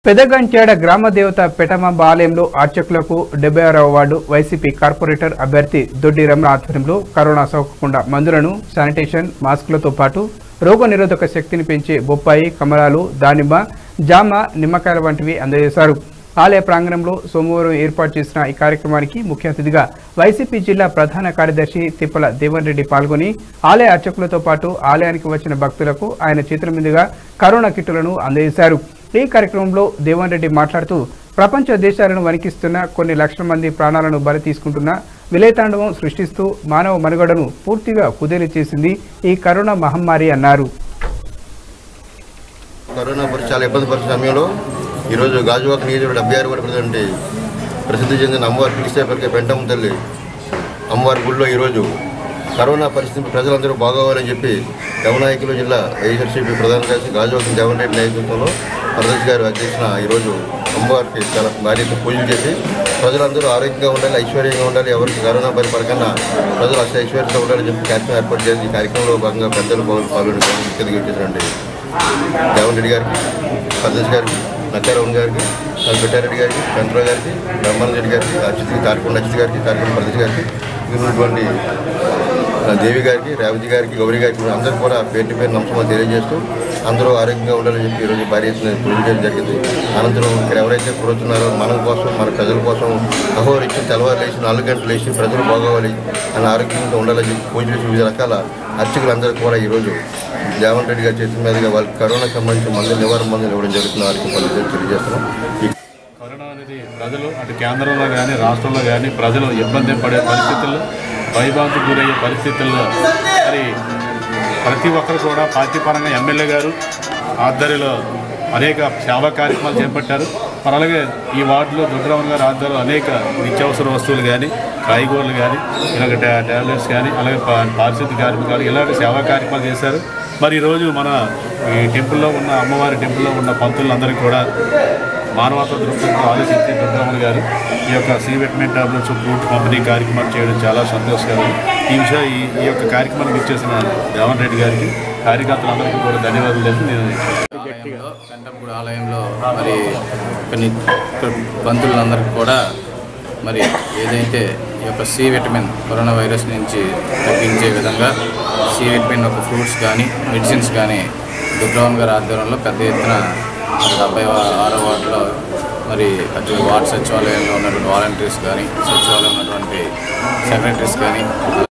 పెదగంచాడ గ్రామ దేవత పెటమాంబ ఆలయంలో అర్చకులకు డెబ్బై ఆరవ వార్డు వైసీపీ కార్పొరేటర్ అభ్యర్థి దొడ్డి రమణ ఆధ్వర్యంలో కరోనా సోకకుండా మందులను శానిటేషన్ మాస్కులతో పాటు రోగ నిరోధక శక్తిని పెంచే బొప్పాయి కమలాలు దానిమ్మ జామ నిమ్మకాయల వంటివి అందజేశారు ఆలయ ప్రాంగణంలో సోమవారం ఏర్పాటు చేసిన ఈ కార్యక్రమానికి ముఖ్య అతిథిగా వైసీపీ జిల్లా ప్రధాన కార్యదర్శి తిప్పల దేవన్ రెడ్డి పాల్గొని ఆలయ అర్చకులతో పాటు ఆలయానికి వచ్చిన భక్తులకు ఆయన చేతుల మీదుగా కరోనా కిట్టులను అందజేశారు ఈ కార్యక్రమంలో దేవన్ రెడ్డి మాట్లాడుతూ ప్రపంచ దేశాలను వణికిస్తున్న కొన్ని లక్షల మంది ప్రాణాలను బలి తీసుకుంటున్న విలయతాండవం సృష్టిస్తూ మానవ మనుగడను పూర్తిగా కుదేలు చేసింది ఈ కరోనా మహమ్మారి అన్నారు కరోనా పరిస్థితి చాలా ఇబ్బంది పరిస్థితి సమయంలో ఈరోజు గాజువాక నియోజకవర్గం డెబ్బై ఆరు వరకు ప్రసిద్ధి చెందిన అమ్మవారి పిలిచేపల్లి పెంటమ్మ తల్లి అమ్మవారి గుడిలో ఈరోజు కరోనా పరిస్థితి ప్రజలందరూ బాగోవాలని చెప్పి గమనాయకులు జిల్లా వైఎస్ఆర్సీపీ ప్రధాన కార్యదర్శి గాజువాక జగన్ రెడ్డి నేతృత్వంలో ప్రదేశ్ గారు అధ్యక్షన ఈరోజు అమ్మవారికి చాలా భార్యతో పూజలు చేసి ప్రజలందరూ ఆరోగ్యంగా ఉండాలి ఐశ్వర్యంగా ఉండాలి ఎవరికి కరోనా బారి పడకన్నా ప్రజలు అసలు ఐశ్వర్యంతో ఉండాలని చెప్పి కార్యక్రమం ఏర్పాటు చేసి ఈ కార్యక్రమంలో భాగంగా పెద్దలు పాల్గొని ముఖ్యంగా వచ్చేసారండి దేవన్ రెడ్డి గారికి పరదేశ్ గారికి నక్కారావు గారికి పెట్టారెడ్డి గారికి వెంకటరావు గారికి బ్రహ్మానంద రెడ్డి గారికి అచ్యుత్ తారకొండ అచ్యుత్ గారికి తారకొండ ప్రదేశ్ గారికి ఉన్నటువంటి ఆ, దేవి గారికి రేవతి గారికి గౌరీ గారికి అందరూ కూడా పేరు పేరు నమస్కారం తెలియజేస్తూ అందరూ ఆరోగ్యంగా ఉండాలని చెప్పి ఈరోజు భారీ ఎత్తున పూజలు చేయడం జరిగింది అనంతరం ఇక్కడ ఎవరైతే కూర్చున్నారో మన కోసం మన ప్రజల కోసం అహోరిచ్చి తెల్లవారు లేచి నాలుగు గంటలు లేచి ప్రజలు బాగోవాలి అని ఆరోగ్యంగా ఉండాలని చెప్పి పూజ చేసి వివిధ రకాల అర్చకులందరూ కూడా ఈరోజు జగన్ రెడ్డి గారి చేతుల మీదుగా వాళ్ళకి కరోనా సంబంధించిన మందులు నివారణ మందులు ఇవ్వడం జరుగుతుంది వారికి పలు తెలియజేస్తున్నాం ఈ కరోనా అనేది ప్రజలు అటు కేంద్రంలో కానీ రాష్ట్రంలో కానీ ప్రజలు ఇబ్బంది పడే పరిస్థితుల్లో భయభాంతికి గురయ్యే పరిస్థితుల్లో మరి ప్రతి ఒక్కరు కూడా పార్టీ పరంగా ఎమ్మెల్యే గారు ఆధ్వర్యంలో అనేక సేవా కార్యక్రమాలు చేపట్టారు మరి అలాగే ఈ వార్డులో దుర్గరామన్ గారి ఆధ్వర్యంలో అనేక నిత్యావసర వస్తువులు కానీ కాయగూరలు కానీ ఇలాగ టా- టాబ్లెట్స్ కానీ అలాగే పా- పారిశుద్ధ్య కార్మికులు ఇలాగ సేవా కార్యక్రమాలు చేశారు మరి ఈరోజు మన ఈ టెంపుల్లో ఉన్న అమ్మవారి టెంపుల్లో ఉన్న పంతులందరికీ కూడా మానవతా దృక్పథంతో ఆలోచించి దుర్గమ్మన్ గారు ఈ యొక్క సి విటమిన్ టాబ్లెట్స్ ఫ్రూట్ పంపిణీ కార్యక్రమం చేయడం చాలా సంతోషకరం ఈ విషయం ఈ ఈ యొక్క కార్యక్రమానికి ఇచ్చేసిన దేవన్ రెడ్డి గారికి కార్యకర్తలందరికీ కూడా ధన్యవాదాలు తెలుసు నేను ఆలయంలో కంటంగూడ ఆలయంలో మరి కొన్ని బంధువులందరికీ కూడా మరి ఏదైతే ఈ యొక్క సి విటమిన్ కరోనా వైరస్ నుంచి తగ్గించే విధంగా సి విటమిన్ ఒక ఫ్రూట్స్ కానీ మెడిసిన్స్ కానీ దుర్గవన్ గారి ఆధ్వర్యంలో పెద్ద ఎత్తున మరి డెబ్బై ఆరో వార్డులో మరి అటు వార్డు సచివాలయంలో ఉన్నటువంటి వాలంటీర్స్ కానీ సచివాలయంలో ఉన్నటువంటి సెక్రటరీస్ కానీ